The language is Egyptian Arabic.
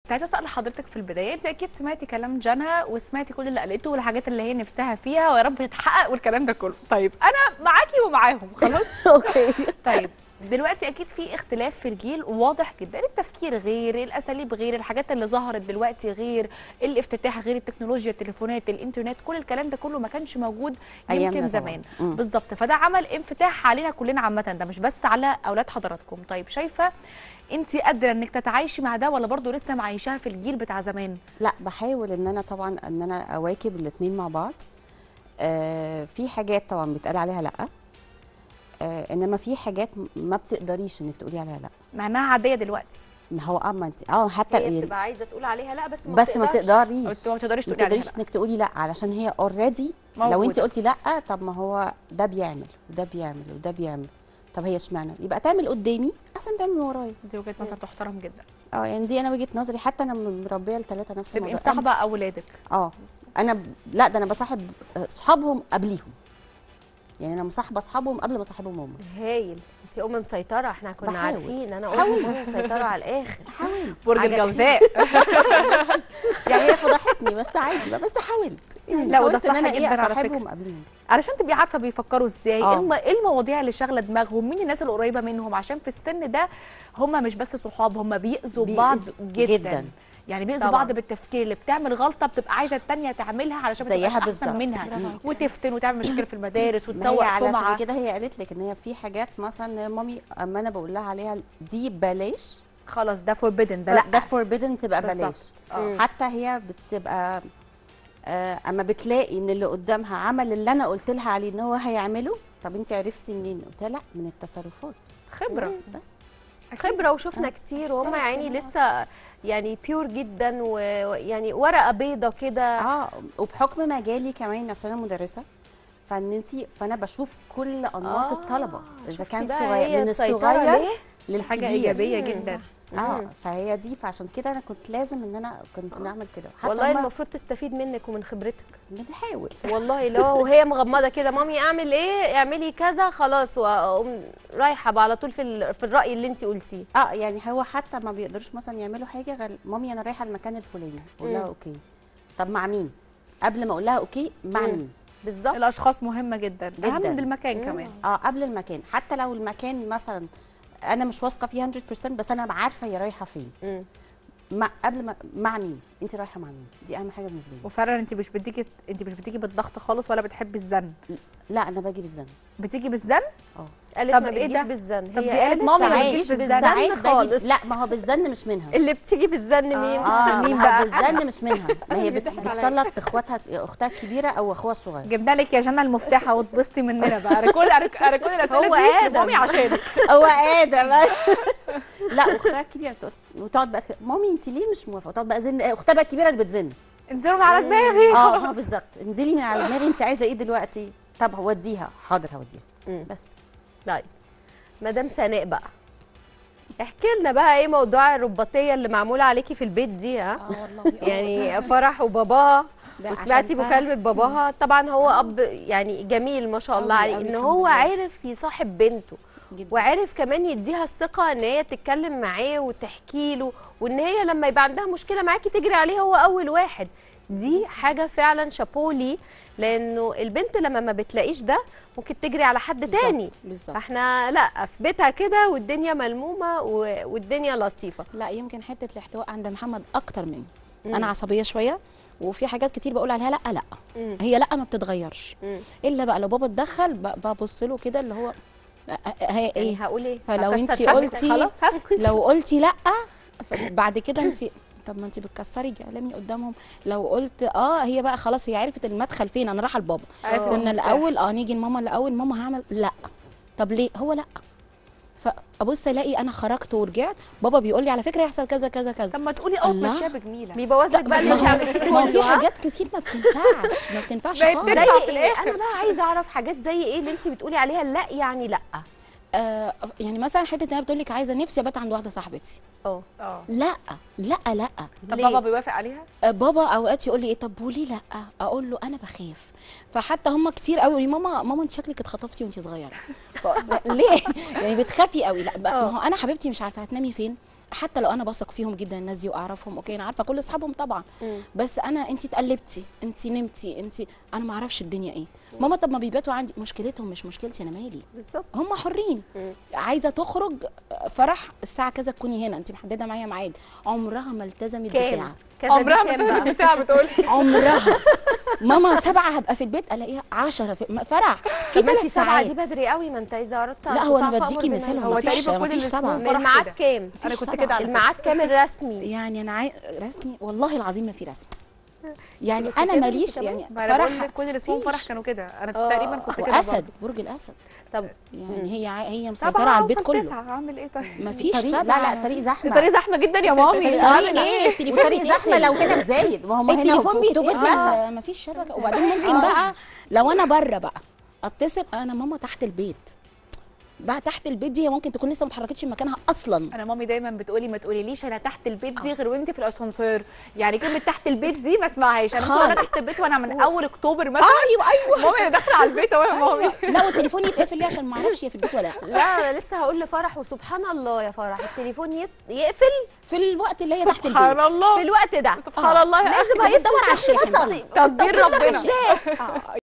كنت عايزه اسال حضرتك في البدايه انت اكيد سمعتي كلام جنى وسمعتي كل اللي قالته والحاجات اللي هي نفسها فيها ويا رب تتحقق والكلام ده كله طيب انا معاكي ومعاهم خلاص اوكي طيب دلوقتي اكيد في اختلاف في الجيل واضح جدا التفكير غير الاساليب غير الحاجات اللي ظهرت دلوقتي غير الافتتاح غير التكنولوجيا التليفونات الانترنت كل الكلام ده كله ما كانش موجود أيامنا يمكن طبعاً. زمان مم. بالظبط فده عمل انفتاح علينا كلنا عامه ده مش بس على اولاد حضراتكم طيب شايفه انت قادره انك تتعايشي مع ده ولا برضو لسه معيشاها في الجيل بتاع زمان لا بحاول ان انا طبعا ان انا اواكب الاثنين مع بعض آه في حاجات طبعا بيتقال عليها لا آه انما في حاجات ما بتقدريش انك تقولي عليها لا مع انها عاديه دلوقتي ما هو اما انت اه حتى هي ال- بتبقى عايزه تقول عليها لا بس ما بس ما بتقدرش. تقدريش أو ما تقدريش ما تقولي عليها تقدريش لا. انك تقولي لا علشان هي اوريدي لو موجودة. انت قلتي لا طب ما هو ده بيعمل وده بيعمل وده بيعمل طب هي اشمعنى يبقى تعمل قدامي احسن تعمل من ورايا دي وجهه نظر تحترم جدا اه يعني دي انا وجهه نظري حتى انا مربيه الثلاثه نفس تبقي الموضوع مصاحبه اولادك اه انا ب... لا ده انا بصاحب صحابهم قبليهم يعني انا مصاحبه اصحابهم قبل ما اصاحبهم هم هايل انت ام مسيطره احنا كنا بحاول. عارفين انا حاول. ام مسيطره على الاخر حاولت برج عجبتني. الجوزاء يعني هي فضحتني بس عادي بقى بس حاولت يعني لا، وده حاولت ان صح انا جداً ايه على اصاحبهم قبليهم علشان تبقي عارفه بيفكروا ازاي آه. ايه الم- ايه المواضيع اللي شاغله دماغهم مين الناس القريبه منهم عشان في السن ده هم مش بس صحاب هم بيأذوا بعض بيأذوا جدا, جداً. يعني بيأذوا طبعاً. بعض بالتفكير اللي بتعمل غلطه بتبقى عايزه التانيه تعملها علشان ما زيها تبقاش احسن بالظبط. منها مم. وتفتن وتعمل مشاكل في المدارس ما هي وتسوق علشان سمعه كده هي قالت لك ان هي في حاجات مثلا مامي اما انا بقول لها عليها دي بلاش خلاص ده فوربيدن ده لا ده فوربيدن تبقى بالظبط. بلاش آه. حتى هي بتبقى آه اما بتلاقي ان اللي قدامها عمل اللي انا قلت لها عليه ان هو هيعمله طب انت عرفتي منين قلت لها لا من التصرفات خبره بس خبره وشفنا آه. كتير وهم إحساس يعني كمان. لسه يعني بيور جدا ويعني ورقه بيضه كده اه وبحكم مجالي كمان عشان انا مدرسه فان انت فانا بشوف كل انماط آه، الطلبه اذا شفتي كان بقى صغير هي من مسيطرة الصغير ليه؟ للكبير حاجه ايجابيه مم. جدا اه مم. فهي دي فعشان كده انا كنت لازم ان انا كنت نعمل كده حتى والله هما المفروض تستفيد منك ومن خبرتك بنحاول والله لو وهي مغمضه كده مامي اعمل ايه اعملي كذا خلاص واقوم رايحه بقى على طول في ال- في الراي اللي انت قلتيه اه يعني هو حتى ما بيقدروش مثلا يعملوا حاجه غير مامي انا رايحه المكان الفلاني اقول لها مم. اوكي طب مع مين قبل ما اقول لها اوكي مع مم. مين بالظبط الاشخاص مهمه جدا, اهم جداً. من المكان مم. كمان اه قبل المكان حتى لو المكان مثلا انا مش واثقه فيه 100% بس انا عارفه هي رايحه فين مم. مع قبل ما مع مين انت رايحه مع مين دي اهم حاجه بالنسبه لي وفعلا انت مش بتيجي انت مش بتيجي بالضغط خالص ولا بتحبي الزن لا انا باجي بالزن بتيجي بالزن اه قالت طب ما إيه بتجيش ده؟ بالزن طب هي دي قالت قالت مامي ما ساعات بتجيش بالزن. ساعات بالزن باجي خالص لا ما هو بالزن مش منها اللي بتيجي بالزن مين اه مين ما بقى؟ هو بالزن مش منها ما هي بت- بتضحك عليا. بتسلط اخواتها اختها الكبيره او اخوها الصغير جبنا لك يا جنى المفتاح وتبسطي مننا بقى انا كل انا أنا كل الاسئله هو دي آدم. لمامي عشانك هو ادم لا واختها الكبيره تقول وتقعد بقى تقول، مامي انت ليه مش موافقه تقعد بقى زن اختها بقى الكبيره اللي بتزن انزلوا من على دماغي اه اه بالظبط انزلي من على دماغي انت عايزه ايه دلوقتي طب هوديها حاضر هوديها مم. بس طيب مدام سناء بقى احكي لنا بقى ايه موضوع الرباطيه اللي معموله عليكي في البيت دي ها اه والله يعني فرح وباباها ده وسمعتي عشان فرح. مكالمه باباها طبعا هو اب يعني جميل ما شاء الله أوي عليه أوي ان الحمد هو لله. عارف يصاحب بنته جدا. وعارف كمان يديها الثقه ان هي تتكلم معاه وتحكي له وان هي لما يبقى عندها مشكله معاكي تجري عليه هو اول واحد دي حاجه فعلا شابو ليه لانه البنت لما ما بتلاقيش ده ممكن تجري على حد بالظبط، تاني بالظبط فاحنا لا في بيتها كده والدنيا ملمومه و- والدنيا لطيفه لا يمكن حته الاحتواء عند محمد اكتر مني مم. انا عصبيه شويه وفي حاجات كتير بقول عليها لا لا مم. هي لا ما بتتغيرش مم. الا بقى لو بابا اتدخل ب- ببص له كده اللي هو أ- أ- هي يعني ايه هقول ايه فلو هكسر انتي كاسة. قلتي- خلاص هسكت لو قلتي لا بعد كده انت طب ما انت بتكسري كلامي قدامهم لو قلت اه هي بقى خلاص هي عرفت المدخل فين انا رايحه لبابا عرفت كنا المفتاح. الاول اه نيجي لماما الاول ماما هعمل لا طب ليه هو لا فابص الاقي انا خرجت ورجعت بابا بيقول لي على فكره يحصل كذا كذا كذا طب ما تقولي اه الله. تمشيها بجميله بيبوظ لك بقى اللي انت ما هو- عملتيه ما هو في كله ها؟ حاجات كتير ما بتنفعش ما بتنفعش بقت خالص تنفع زي في ايه الآخر. انا بقى عايزه اعرف حاجات زي ايه اللي انت بتقولي عليها لا يعني لا آه يعني مثلا حته انها بتقول لك عايزه نفسي ابات عند واحده صاحبتي اه اه لا لا لا طب ليه؟ بابا بيوافق عليها آه، بابا اوقات يقول لي ايه طب وليه لا اقول له انا بخاف فحتى هم كتير قوي يقولوا لي ماما ماما انت شكلك اتخطفتي وانت صغيره ف- ليه يعني بتخافي قوي لا بقى- ما هو انا حبيبتي مش عارفه هتنامي فين حتى لو انا بثق فيهم جدا الناس دي واعرفهم اوكي انا عارفه كل اصحابهم طبعا مم. بس انا انت اتقلبتي انت نمتي انت انا ما اعرفش الدنيا ايه ماما طب ما بيباتوا عندي مشكلتهم مش مشكلتي انا مالي بالظبط هم حرين مم. عايزه تخرج فرح الساعه كذا تكوني هنا انت محدده معايا ميعاد عمرها ما التزمت كام بساعه كذا دي عمرها كام ما بقى بساعه بتقول عمرها ماما سبعه هبقى في البيت الاقيها 10 في م- فرح في طب ما انت ثلاث سبعه ساعات دي بدري قوي ما انت اذا اردت لا هو انا تطلع بديكي فأمر مثال بالمعروف. هو هو مفيش تقريبا كل مفيش اللي سبعه اسمه فرح الميعاد كده. كام انا مفيش كنت سبعة. كده على فكرة. الميعاد كام الرسمي يعني انا عاي... رسمي والله العظيم ما في رسمي يعني كنت انا كده ماليش انت كمان؟ يعني ما انا بقول فرح لك كل اللي اسمهم فرح مفيش. كانوا كده انا آه. تقريبا كنت كده واسد برضه. برج الاسد طب يعني هي ع- هي سبعة مسيطره على البيت أوصل كله تسعة اعمل ايه طيب ما فيش طريق سبعه لا لا طريق زحمه الطريق زحمه جدا يا مامي طريق أعمل زحمه ايه التليفون طريق زحمه لو هنا في زايد ما هم هنا التليفون في اكتوبر بيتقفل في ما فيش شبكه وبعدين ممكن بقى لو انا بره بقى اتصل انا ماما تحت البيت بقى تحت البيت دي هي ممكن تكون لسه ما اتحركتش من مكانها اصلا انا مامي دايما بتقولي ما تقوليليش انا تحت البيت دي غير وانت في الاسانسير يعني كلمه تحت البيت دي ما اسمعهاش انا ممكن وانا خالص. تحت البيت وانا من اول اكتوبر مثلا ايوه ايوه مامي انا داخله على البيت اهو يا مامي لا والتليفون يتقفل ليه عشان ما اعرفش هي في البيت ولا لا لا انا لسه هقول لفرح وسبحان الله يا فرح التليفون يت- يقفل في الوقت اللي هي تحت البيت سبحان الله في الوقت ده سبحان الله يا لازم أخي. هيفصل على الشاحن شحن. بقى. تدبير طب كده ربنا مش ده.